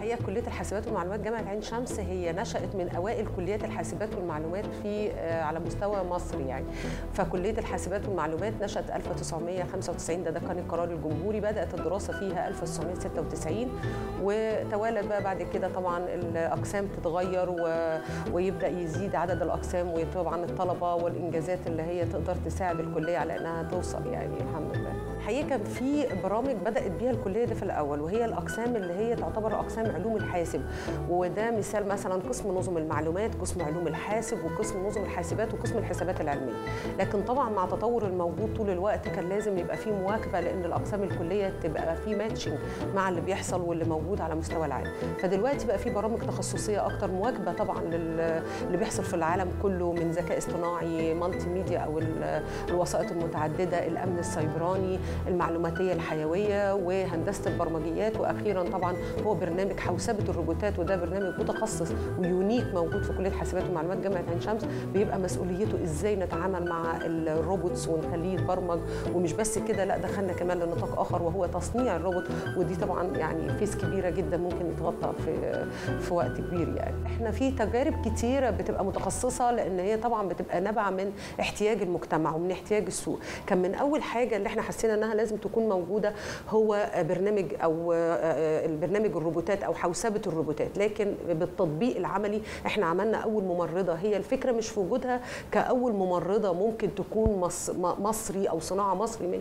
هي كليه الحاسبات والمعلومات جامعه عين شمس هي نشات من اوائل كليات الحاسبات والمعلومات في على مستوى مصر يعني فكليه الحاسبات والمعلومات نشات 1995 ده ده كان القرار الجمهوري بدات الدراسه فيها 1996 وتوالت بقى بعد كده طبعا الاقسام تتغير و... ويبدا يزيد عدد الاقسام وطبعا الطلبه والانجازات اللي هي تقدر تساعد الكليه على انها توصل يعني الحمد لله الحقيقه كان في برامج بدات بيها الكليه دي في الاول وهي الاقسام اللي هي تعتبر اقسام علوم الحاسب وده مثال مثلا قسم نظم المعلومات قسم علوم الحاسب وقسم نظم الحاسبات وقسم الحسابات العلميه لكن طبعا مع تطور الموجود طول الوقت كان لازم يبقى في مواكبه لان الاقسام الكليه تبقى في ماتشنج مع اللي بيحصل واللي موجود على مستوى العالم فدلوقتي بقى في برامج تخصصيه اكتر مواكبه طبعا للي بيحصل في العالم كله من ذكاء اصطناعي مالتي ميديا او الوسائط المتعدده الامن السيبراني المعلوماتيه الحيويه وهندسه البرمجيات واخيرا طبعا هو برنامج حوسبه الروبوتات وده برنامج متخصص ويونيك موجود في كليه حاسبات ومعلومات جامعه عين شمس بيبقى مسؤوليته ازاي نتعامل مع الروبوتس ونخليه يتبرمج ومش بس كده لا دخلنا كمان لنطاق اخر وهو تصنيع الروبوت ودي طبعا يعني فيس كبيره جدا ممكن يتغطى في في وقت كبير يعني احنا في تجارب كتيره بتبقى متخصصه لان هي طبعا بتبقى نابعه من احتياج المجتمع ومن احتياج السوق كان من اول حاجه اللي احنا حسينا انها لازم تكون موجوده هو برنامج او البرنامج الروبوتات او حوسبه الروبوتات لكن بالتطبيق العملي احنا عملنا اول ممرضه هي الفكره مش في وجودها كاول ممرضه ممكن تكون مصري او صناعه مصري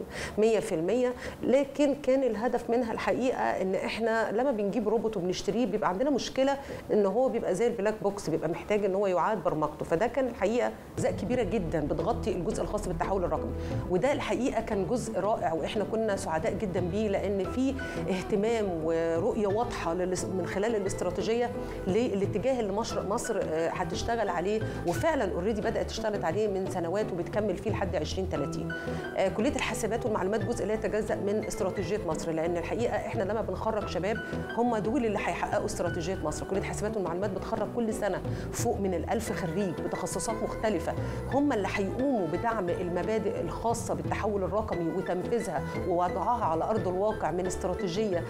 100% لكن كان الهدف منها الحقيقه ان احنا لما بنجيب روبوت وبنشتريه بيبقى عندنا مشكله ان هو بيبقى زي البلاك بوكس بيبقى محتاج ان هو يعاد برمجته فده كان الحقيقه اجزاء كبيره جدا بتغطي الجزء الخاص بالتحول الرقمي وده الحقيقه كان جزء رائع واحنا كنا سعداء جدا بيه لان في اهتمام ورؤيه واضحه من خلال الاستراتيجيه للاتجاه اللي مصر هتشتغل عليه وفعلا اوريدي بدات اشتغلت عليه من سنوات وبتكمل فيه لحد 2030 كليه الحاسبات والمعلومات جزء لا يتجزا من استراتيجيه مصر لان الحقيقه احنا لما بنخرج شباب هم دول اللي هيحققوا استراتيجيه مصر كليه الحاسبات والمعلومات بتخرج كل سنه فوق من الألف خريج بتخصصات مختلفه هم اللي هيقوموا بدعم المبادئ الخاصه بالتحول الرقمي وتنفيذها ووضعها على ارض الواقع من استراتيجيه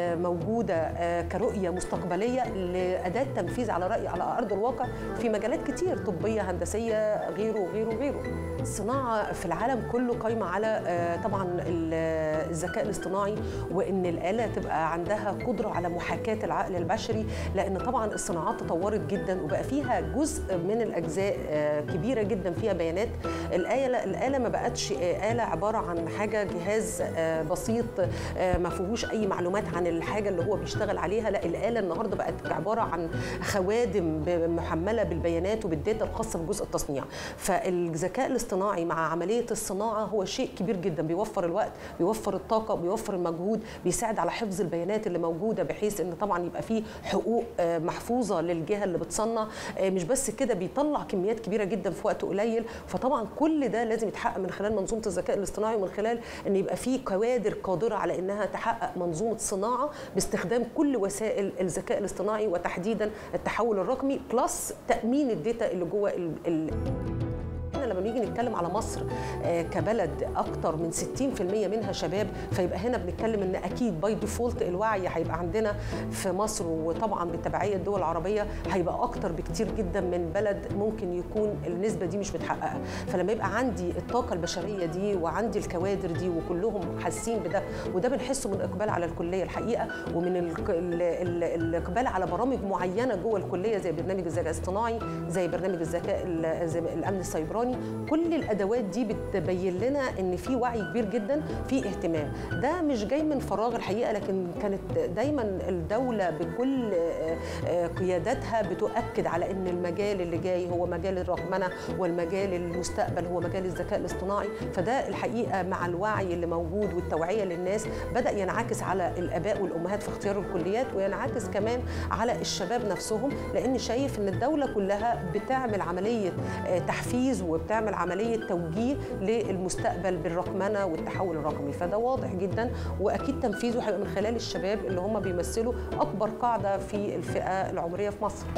موجوده كرؤيه مستقبليه لاداه تنفيذ على راي على ارض الواقع في مجالات كتير طبيه هندسيه غيره وغيره وغيره الصناعه في العالم كله قايمه على طبعا الذكاء الاصطناعي وان الاله تبقى عندها قدره على محاكاه العقل البشري لان طبعا الصناعات تطورت جدا وبقى فيها جزء من الاجزاء كبيره جدا فيها بيانات الاله الاله ما بقتش اله عباره عن حاجه جهاز بسيط ما فيهوش اي معلومات عن الحاجه اللي هو بيشتغل عليها لا الاله النهارده بقت عباره عن خوادم محمله بالبيانات وبالداتا الخاصه بجزء التصنيع فالذكاء الاصطناعي مع عمليه الصناعه هو شيء كبير جدا بيوفر الوقت بيوفر الطاقه بيوفر المجهود بيساعد على حفظ البيانات اللي موجوده بحيث ان طبعا يبقى فيه حقوق محفوظه للجهه اللي بتصنع مش بس كده بيطلع كميات كبيره جدا في وقت قليل فطبعا كل ده لازم يتحقق من خلال منظومه الذكاء الاصطناعي ومن خلال ان يبقى فيه كوادر قادره على انها تحقق منظومه صناعه باستخدام كل وسائل الذكاء الاصطناعي وتحديدا التحول الرقمي بلس تامين الداتا اللي جوه ال ال احنا لما بنيجي نتكلم على مصر كبلد اكتر من 60% منها شباب فيبقى هنا بنتكلم ان اكيد باي ديفولت الوعي هيبقى عندنا في مصر وطبعا بالتبعيه الدول العربيه هيبقى اكتر بكتير جدا من بلد ممكن يكون النسبه دي مش متحققه فلما يبقى عندي الطاقه البشريه دي وعندي الكوادر دي وكلهم حاسين بده وده بنحسه من اقبال على الكليه الحقيقه ومن الاقبال على برامج معينه جوه الكليه زي برنامج الذكاء الاصطناعي زي برنامج الذكاء الامن السيبراني كل الادوات دي بتبين لنا ان في وعي كبير جدا في اهتمام ده مش جاي من فراغ الحقيقه لكن كانت دايما الدوله بكل قياداتها بتؤكد على ان المجال اللي جاي هو مجال الرقمنه والمجال المستقبل هو مجال الذكاء الاصطناعي فده الحقيقه مع الوعي اللي موجود والتوعيه للناس بدا ينعكس على الاباء والامهات في اختيار الكليات وينعكس كمان على الشباب نفسهم لان شايف ان الدوله كلها بتعمل عمليه تحفيز وبتعمل عمليه توجيه للمستقبل بالرقمنه والتحول الرقمي فده واضح جدا واكيد تنفيذه هيبقى من خلال الشباب اللي هم بيمثلوا اكبر قاعده في الفئه العمريه في مصر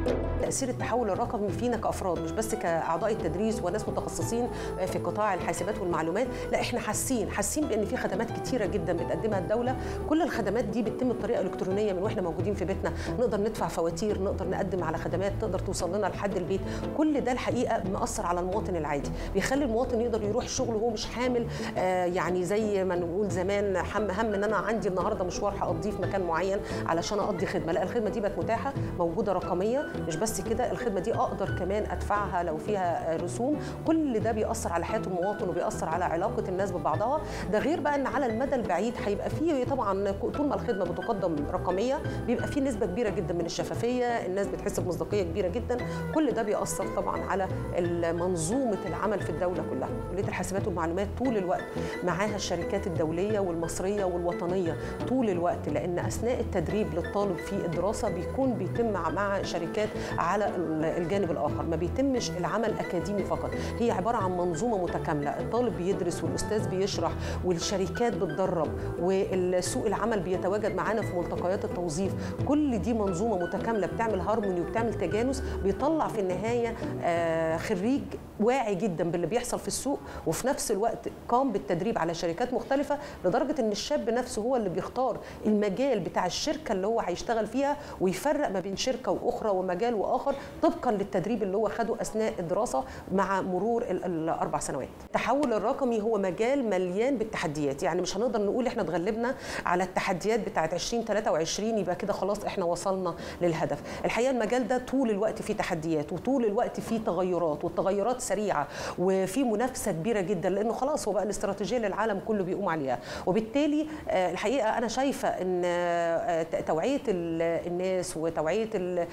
تاثير التحول الرقمي فينا كافراد مش بس كاعضاء التدريس وناس متخصصين في قطاع الحاسبات والمعلومات لا احنا حاسين حاسين بان في خدمات كتيره جدا بتقدمها الدوله كل الخدمات دي بتتم بطريقه الكترونيه من واحنا موجودين في بيتنا نقدر ندفع فواتير نقدر نقدم على خدمات تقدر توصل لنا لحد البيت كل ده الحقيقه مأثر على المواطن العادي بيخلي المواطن يقدر يروح شغله وهو مش حامل آه يعني زي ما نقول زمان هم هم ان انا عندي النهارده مشوار هقضيه في مكان معين علشان اقضي خدمه لا الخدمه دي بقت متاحه موجوده رقميه مش بس كده الخدمه دي اقدر كمان ادفعها لو فيها رسوم كل ده بيأثر على حياه المواطن وبيأثر على علاقه الناس ببعضها ده غير بقى ان على المدى البعيد هيبقى فيه طبعا طول ما الخدمه بتقدم رقميه بيبقى فيه نسبه كبيره جدا من الشفافيه الناس بتحس بمصداقيه كبيره جدا كل ده بيأثر طبعا على منظومه العمل في الدوله كلها كليه الحاسبات والمعلومات طول الوقت معاها الشركات الدوليه والمصريه والوطنيه طول الوقت لان اثناء التدريب للطالب في الدراسه بيكون بيتم مع شركات على الجانب الاخر ما بيتمش العمل اكاديمي فقط هي عباره عن منظومه متكامله الطالب بيدرس والاستاذ بيشرح والشركات بتدرب والسوق العمل بيتواجد معانا في ملتقيات التوظيف كل دي منظومه متكامله بتعمل هارموني وبتعمل تجانس بيطلع في النهايه خريج واعي جدا باللي بيحصل في السوق وفي نفس الوقت قام بالتدريب على شركات مختلفه لدرجه ان الشاب نفسه هو اللي بيختار المجال بتاع الشركه اللي هو هيشتغل فيها ويفرق ما بين شركه واخرى ومجال واخر طبقا للتدريب اللي هو خده اثناء الدراسه مع مرور الاربع سنوات. التحول الرقمي هو مجال مليان بالتحديات يعني مش هنقدر نقول احنا اتغلبنا على التحديات بتاعه 2023 يبقى كده خلاص احنا وصلنا للهدف. الحقيقه المجال ده طول الوقت فيه تحديات وطول الوقت فيه تغيرات والتغيرات سريعه وفي منافسه كبيره جدا لانه خلاص هو بقى الاستراتيجيه للعالم كله بيقوم عليها وبالتالي الحقيقه انا شايفه ان توعيه الناس وتوعيه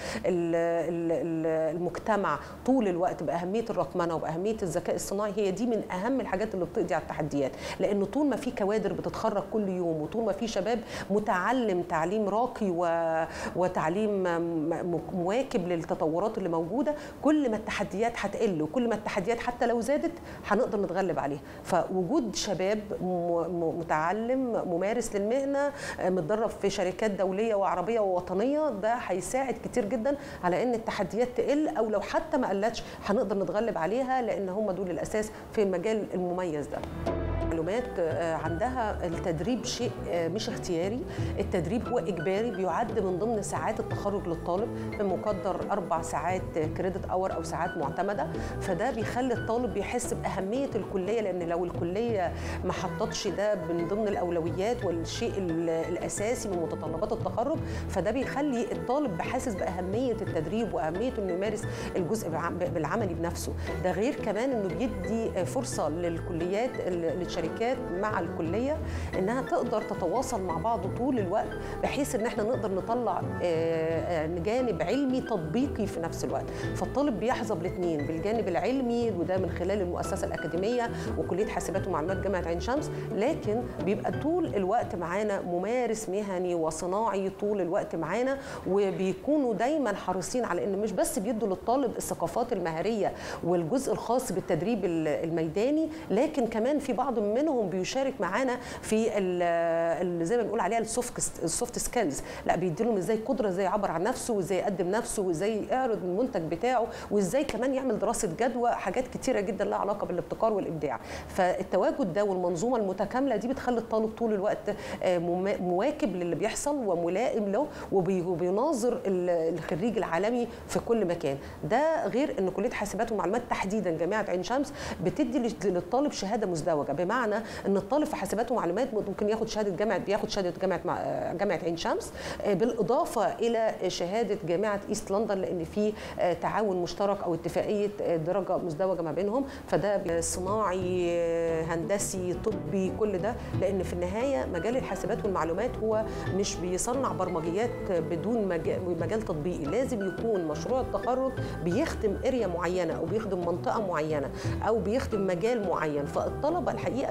المجتمع طول الوقت باهميه الرقمنه وباهميه الذكاء الصناعي هي دي من اهم الحاجات اللي بتقضي على التحديات لان طول ما في كوادر بتتخرج كل يوم وطول ما في شباب متعلم تعليم راقي وتعليم مواكب للتطورات اللي موجوده كل ما التحديات هتقل وكل ما التحديات حتى لو زادت هنقدر نتغلب عليها فوجود شباب متعلم ممارس للمهنه متدرب في شركات دوليه وعربيه ووطنيه ده هيساعد كتير جدا على ان التحديات تقل او لو حتى ما قلتش هنقدر نتغلب عليها لان هم دول الاساس في المجال المميز ده معلومات عندها التدريب شيء مش اختياري التدريب هو اجباري بيعد من ضمن ساعات التخرج للطالب بمقدر اربع ساعات كريدت اور او ساعات معتمده فده بيخلي الطالب بيحس باهميه الكليه لان لو الكليه ما حطتش ده من ضمن الاولويات والشيء الاساسي من متطلبات التخرج فده بيخلي الطالب حاسس باهميه التدريب واهميه انه يمارس الجزء بالعملي بنفسه ده غير كمان انه بيدي فرصه للكليات للشركات مع الكليه انها تقدر تتواصل مع بعض طول الوقت بحيث ان احنا نقدر نطلع جانب علمي تطبيقي في نفس الوقت فالطالب بيحظى بالاثنين بالجانب العلمي وده من خلال المؤسسه الاكاديميه وكليه حاسبات ومعلومات جامعه عين شمس لكن بيبقى طول الوقت معانا ممارس مهني وصناعي طول الوقت معانا وبيكونوا دايما حريصين على ان مش بس بيدوا للطالب الثقافات المهاريه والجزء الخاص بالتدريب الميداني لكن كمان في بعض منهم بيشارك معانا في اللي زي ما بنقول عليها السوفت السوفت سكيلز لا بيدي لهم ازاي قدره ازاي يعبر عن نفسه وازاي يقدم نفسه وازاي يعرض المنتج بتاعه وازاي كمان يعمل دراسه جدوى حاجات كتيره جدا لها علاقه بالابتكار والابداع فالتواجد ده والمنظومه المتكامله دي بتخلي الطالب طول الوقت مواكب للي بيحصل وملائم له وبيناظر الخريج العالمي في كل مكان ده غير ان كليه حاسبات ومعلومات تحديدا جامعه عين شمس بتدي للطالب شهاده مزدوجه بمعنى ان الطالب في حاسبات ومعلومات ممكن ياخد شهاده جامعه بياخد شهاده جامعه جامعه عين شمس بالاضافه الى شهاده جامعه ايست لندن لان في تعاون مشترك او اتفاقيه درجه مزدوجه ما بينهم فده صناعي هندسي طبي كل ده لان في النهايه مجال الحاسبات والمعلومات هو مش بيصنع برمجيات بدون مجال تطبيقي لازم يكون مشروع التخرج بيخدم اريا معينه او بيخدم منطقه معينه او بيخدم مجال معين فالطلبه الحقيقه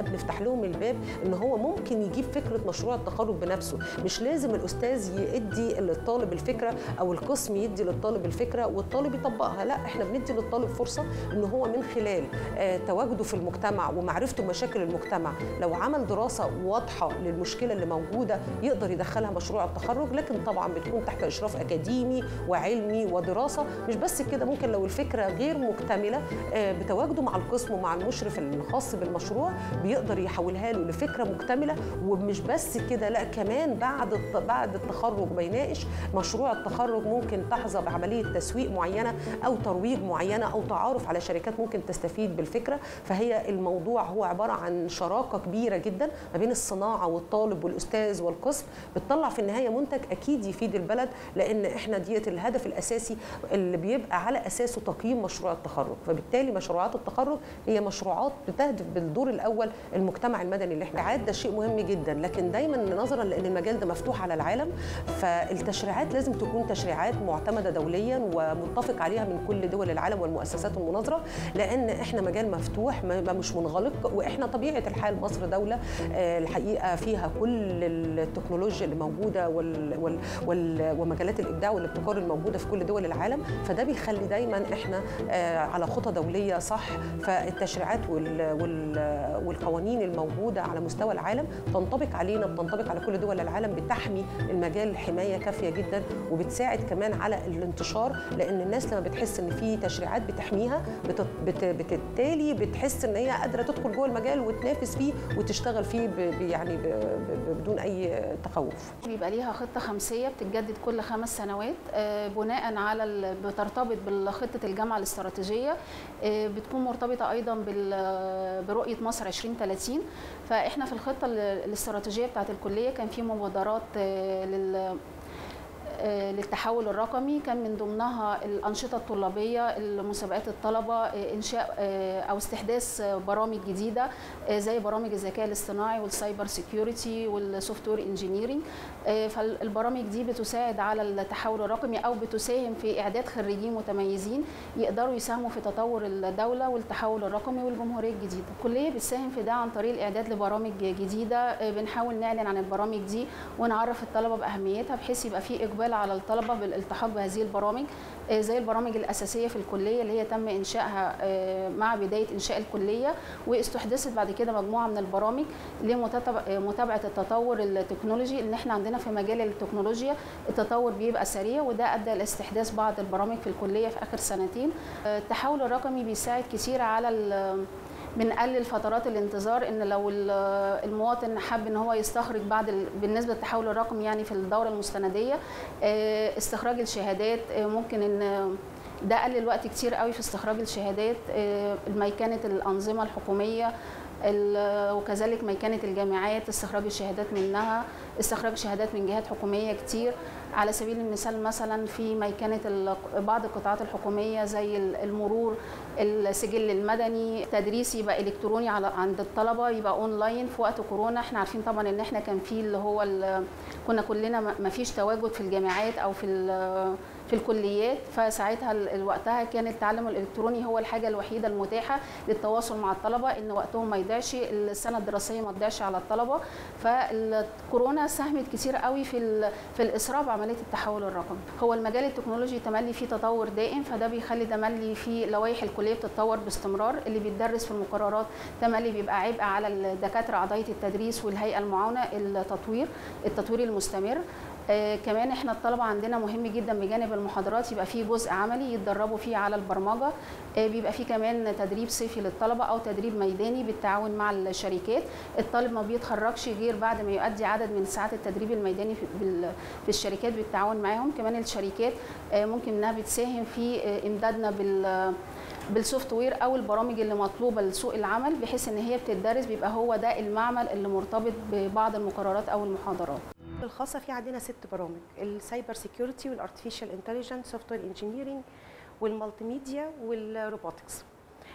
بنفتح لهم الباب ان هو ممكن يجيب فكره مشروع التخرج بنفسه مش لازم الاستاذ يدي للطالب الفكره او القسم يدي للطالب الفكره والطالب يطبقها لا احنا بندي للطالب فرصه ان هو من خلال آه، تواجده في المجتمع ومعرفته بمشاكل المجتمع لو عمل دراسه واضحه للمشكله اللي موجوده يقدر يدخلها مشروع التخرج لكن طبعا بتكون تحت اشراف اكاديمي وعلمي ودراسه مش بس كده ممكن لو الفكره غير مكتمله آه، بتواجده مع القسم ومع المشرف الخاص بالمشروع بيقدر يحولها له لفكره مكتمله ومش بس كده لا كمان بعد الت- بعد التخرج بيناقش مشروع التخرج ممكن تحظى بعمليه تسويق معينه او ترويج معينه او تعارف على شركات ممكن تستفيد بالفكره فهي الموضوع هو عباره عن شراكه كبيره جدا ما بين الصناعه والطالب والاستاذ والقسم بتطلع في النهايه منتج اكيد يفيد البلد لان احنا ديت الهدف الاساسي اللي بيبقى على اساسه تقييم مشروع التخرج فبالتالي مشروعات التخرج هي مشروعات بتهدف بالدور الاول المجتمع المدني اللي احنا عاد ده شيء مهم جدا لكن دايما نظرا لان المجال ده مفتوح على العالم فالتشريعات لازم تكون تشريعات معتمده دوليا ومتفق عليها من كل دول العالم والمؤسسات المناظره لان احنا مجال مفتوح ما ما مش منغلق واحنا طبيعه الحال مصر دوله آه، الحقيقه فيها كل التكنولوجيا اللي موجوده وال وال وال ومجالات الابداع والابتكار الموجوده في كل دول العالم فده بيخلي دايما احنا آه، على خطى دوليه صح فالتشريعات وال وال والقوانين الموجوده على مستوى العالم تنطبق علينا بتنطبق على كل دول العالم بتحمي المجال حمايه كافيه جدا وبتساعد كمان على الانتشار لان الناس لما بتحس ان في تشريعات بتحميها بت- بت- بالتالي بتحس ان هي قادره تدخل جوه المجال وتنافس فيه وتشتغل فيه ب- ب- يعني ب- ب- بدون اي تخوف بيبقى ليها خطة خمسية بتتجدد كل خمس سنوات آه، بناء على ال- بترتبط بخطة الجامعة الاستراتيجية آه، بتكون مرتبطة أيضا بال- برؤية مصر 2030 فإحنا في الخطة ال- الاستراتيجية بتاعت الكلية كان في مبادرات آه، لل آه، للتحول الرقمي كان من ضمنها الأنشطة الطلابية المسابقات الطلبة آه، إنشاء آه، أو استحداث آه، برامج جديدة آه، زي برامج الذكاء الاصطناعي والسايبر سيكيورتي والسوفت وير انجينيرنج فالبرامج دي بتساعد على التحول الرقمي أو بتساهم في إعداد خريجين متميزين يقدروا يساهموا في تطور الدولة والتحول الرقمي والجمهورية الجديدة الكلية بتساهم في ده عن طريق الإعداد لبرامج جديدة آه، بنحاول نعلن عن البرامج دي ونعرف الطلبة بأهميتها بحيث يبقى في إقبال على الطلبة بالالتحاق بهذه البرامج آه، زي البرامج الأساسية في الكلية اللي هي تم إنشائها آه، مع بداية إنشاء الكلية واستحدثت بعد كده مجموعة من البرامج لمتابعة التطور التكنولوجي إن إحنا عندنا في مجال التكنولوجيا التطور بيبقى سريع وده أدى لاستحداث بعض البرامج في الكلية في آخر سنتين آه، التحول الرقمي بيساعد كتير على ال- بنقلل فترات الانتظار ان لو ال- المواطن حب ان هو يستخرج بعد ال- بالنسبه للتحول الرقمي يعني في الدوره المستنديه آه، استخراج الشهادات آه، ممكن ان ده قلل وقت كتير قوي في استخراج الشهادات آه، ميكنه الانظمه الحكوميه ال- وكذلك ميكنه الجامعات استخراج الشهادات منها استخراج شهادات من جهات حكوميه كتير على سبيل المثال مثلا في ميكنه ال- بعض القطاعات الحكوميه زي ال- المرور السجل المدني تدريس يبقى الكتروني على عند الطلبه يبقى اونلاين في وقت كورونا احنا عارفين طبعا ان احنا كان في اللي هو ال- كنا كلنا ما ما فيش تواجد في الجامعات او في ال- في الكليات فساعتها ال- وقتها كان التعلم الالكتروني هو الحاجه الوحيده المتاحه للتواصل مع الطلبه ان وقتهم ما يضيعش السنه الدراسيه ما تضيعش على الطلبه فالكورونا ساهمت كتير قوي في ال- في الاسراع بعمليه التحول الرقمي هو المجال التكنولوجي تملي فيه تطور دائم فده بيخلي تملي في لوائح الكليه بتتطور باستمرار اللي بيتدرس في المقررات تملي بيبقى عبء على الدكاتره اعضاء التدريس والهيئه المعاونه التطوير التطوير المستمر آه كمان احنا الطلبه عندنا مهم جدا بجانب المحاضرات يبقى فيه جزء عملي يتدربوا فيه على البرمجه آه بيبقى فيه كمان تدريب صيفي للطلبه او تدريب ميداني بالتعاون مع الشركات الطالب ما بيتخرجش غير بعد ما يؤدي عدد من ساعات التدريب الميداني في, بال- في الشركات بالتعاون معاهم كمان الشركات آه ممكن انها بتساهم في آه امدادنا بال بالسوفت وير او البرامج اللي مطلوبه لسوق العمل بحيث ان هي بتدرس بيبقى هو ده المعمل اللي مرتبط ببعض المقررات او المحاضرات الخاصه في عندنا ست برامج السايبر سيكيورتي والارتفيشال انتليجنس سوفت وير انجينيرنج والمالتي ميديا والروبوتكس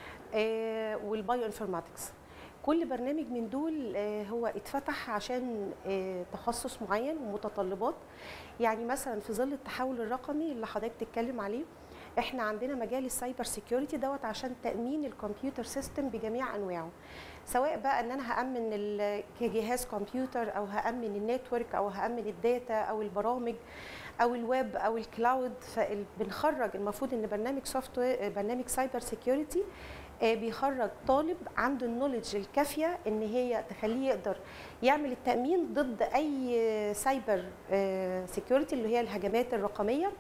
آه والبايو انفورماتكس كل برنامج من دول آه هو اتفتح عشان آه تخصص معين ومتطلبات يعني مثلا في ظل التحول الرقمي اللي حضرتك بتتكلم عليه احنا عندنا مجال السايبر سيكيورتي دوت عشان تامين الكمبيوتر سيستم بجميع انواعه سواء بقى ان انا هامن ال- كجهاز كمبيوتر او هامن النتورك او هامن الداتا او البرامج او الويب او الكلاود فبنخرج المفروض ان برنامج سوفت وير برنامج سايبر سيكيورتي بيخرج طالب عنده النولج الكافيه ان هي تخليه يقدر يعمل التامين ضد اي سايبر سيكيورتي اللي هي الهجمات الرقميه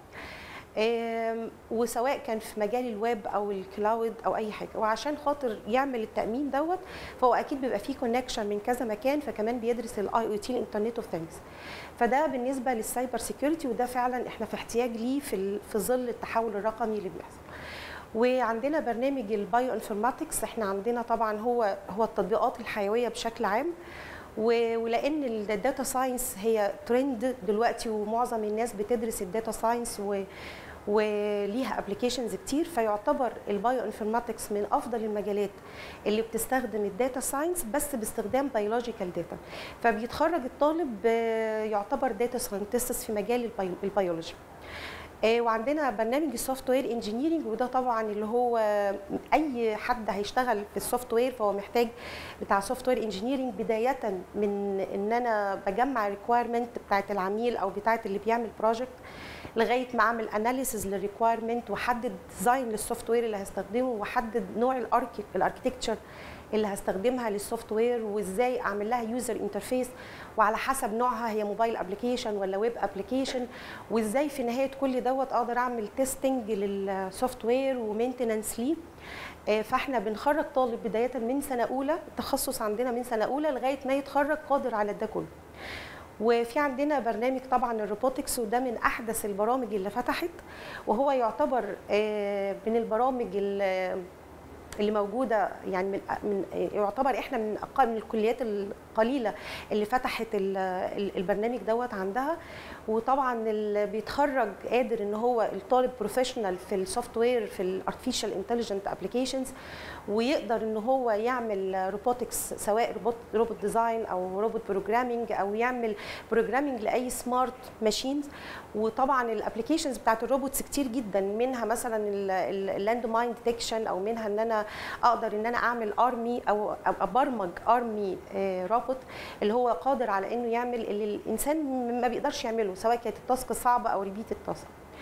آم، وسواء كان في مجال الويب او الكلاود او اي حاجه وعشان خاطر يعمل التامين دوت فهو اكيد بيبقى فيه كونكشن من كذا مكان فكمان بيدرس الاي او تي الانترنت اوف ثينجز فده بالنسبه للسايبر سيكيورتي وده فعلا احنا في احتياج ليه في ال- في ظل التحول الرقمي اللي بيحصل وعندنا برنامج البايو انفورماتكس احنا عندنا طبعا هو هو التطبيقات الحيويه بشكل عام و- ولان الداتا ساينس هي ترند دلوقتي ومعظم الناس بتدرس الداتا ساينس و وليها ابلكيشنز كتير فيعتبر البايو انفورماتكس من افضل المجالات اللي بتستخدم الداتا ساينس بس باستخدام بيولوجيكال داتا فبيتخرج الطالب آه، يعتبر داتا ساينتست في مجال البيو- البيولوجي آه، وعندنا برنامج السوفت وير انجينيرنج وده طبعا اللي هو اي حد هيشتغل في السوفت وير فهو محتاج بتاع سوفت وير انجينيرنج بدايه من ان انا بجمع الريكويرمنت بتاعت العميل او بتاعت اللي بيعمل بروجكت لغايه ما اعمل اناليسز للريكويرمنت واحدد ديزاين للسوفت وير اللي هستخدمه واحدد نوع الاركتكتشر اللي هستخدمها للسوفت وير وازاي اعمل لها يوزر انترفيس وعلى حسب نوعها هي موبايل ابلكيشن ولا ويب ابلكيشن وازاي في نهايه كل دوت اقدر اعمل تيستنج للسوفت وير ومينتننس ليه آه، فاحنا بنخرج طالب بدايه من سنه اولى التخصص عندنا من سنه اولى لغايه ما يتخرج قادر على ده كله وفي عندنا برنامج طبعا الروبوتكس وده من احدث البرامج اللي فتحت وهو يعتبر آه، من البرامج ال- اللي موجوده يعني من من يعتبر احنا من أقل من الكليات القليله اللي فتحت ال- ال- البرنامج دوت عندها وطبعا اللي بيتخرج قادر ان هو الطالب بروفيشنال في السوفت وير في الارتفيشال انتليجنت ابلكيشنز ويقدر ان هو يعمل روبوتكس سواء روبوت روبوت ديزاين او روبوت بروجرامينج او يعمل بروجرامينج لاي سمارت ماشينز وطبعا الابلكيشنز بتاعت الروبوتس كتير جدا منها مثلا اللاند ماين ديتكشن او منها ان انا اقدر ان انا اعمل ارمي او أو ابرمج ارمي روبوت اللي هو قادر على انه يعمل اللي الانسان ما بيقدرش يعمله سواء كانت التاسك صعبه او ريبيت التاسك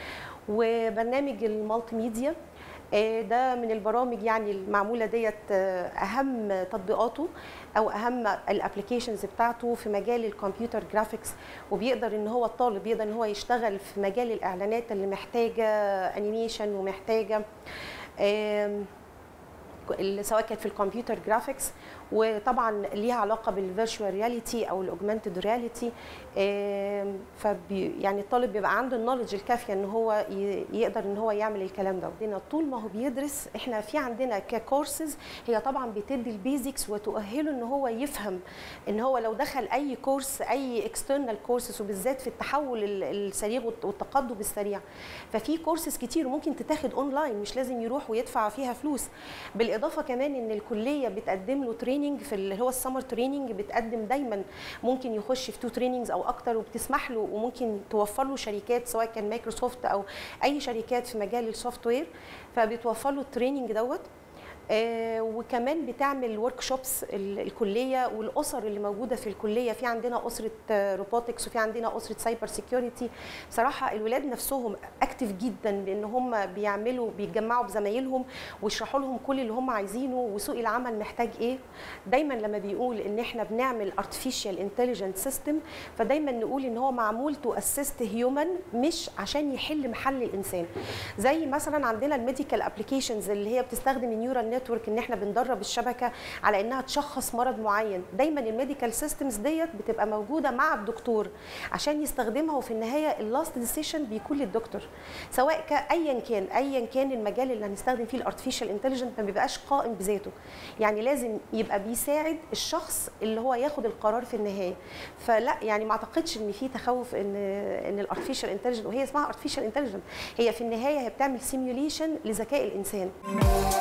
وبرنامج المالتي ميديا آه، ده من البرامج يعني المعموله ديت آه، اهم تطبيقاته او اهم الابلكيشنز بتاعته في مجال الكمبيوتر جرافيكس وبيقدر ان هو الطالب يقدر ان هو يشتغل في مجال الاعلانات اللي محتاجه انيميشن ومحتاجه آم، اللي سواء كانت في الكمبيوتر جرافيكس وطبعا ليها علاقه بالفيرتشوال رياليتي او الاوجمانتد رياليتي فبي يعني الطالب بيبقى عنده النولج الكافيه ان هو ي- يقدر ان هو يعمل الكلام ده عندنا طول ما هو بيدرس احنا في عندنا ككورسز هي طبعا بتدي البيزكس وتؤهله ان هو يفهم ان هو لو دخل اي كورس اي اكسترنال كورسز وبالذات في التحول ال- السريع والت- والتقدم السريع ففي كورسز كتير ممكن تتاخد اونلاين مش لازم يروح ويدفع فيها فلوس بالاضافه كمان ان الكليه بتقدم له تريننج في اللي هو السمر تريننج بتقدم دايما ممكن يخش في تو تريننجز او اكتر وبتسمح له وممكن توفر له شركات سواء كان مايكروسوفت او اي شركات في مجال السوفت وير فبتوفر له التريننج دوت آه، وكمان بتعمل ورك شوبس الكليه والاسر اللي موجوده في الكليه في عندنا اسره روبوتكس وفي عندنا اسره سايبر سيكيورتي صراحه الولاد نفسهم اكتف جدا بان هم بيعملوا بيتجمعوا بزمايلهم ويشرحوا لهم كل اللي هم عايزينه وسوق العمل محتاج ايه دايما لما بيقول ان احنا بنعمل artificial intelligence system فدايما نقول ان هو معمول تو اسيست هيومن مش عشان يحل محل الانسان زي مثلا عندنا الميديكال ابلكيشنز اللي هي بتستخدم النيورال نتورك ان احنا بندرب الشبكه على انها تشخص مرض معين دايما الميديكال سيستمز ديت بتبقى موجوده مع الدكتور عشان يستخدمها وفي النهايه اللاست ديسيشن بيكون للدكتور سواء كا- ايا كان ايا كان المجال اللي هنستخدم فيه الارتفيشال انتليجنت ما بيبقاش قائم بذاته يعني لازم يبقى بيساعد الشخص اللي هو ياخد القرار في النهايه فلا يعني ما اعتقدش ان في تخوف ان ان الارتفيشال انتليجنت وهي اسمها ارتفيشال انتليجنت هي في النهايه هي بتعمل سيميوليشن لذكاء الانسان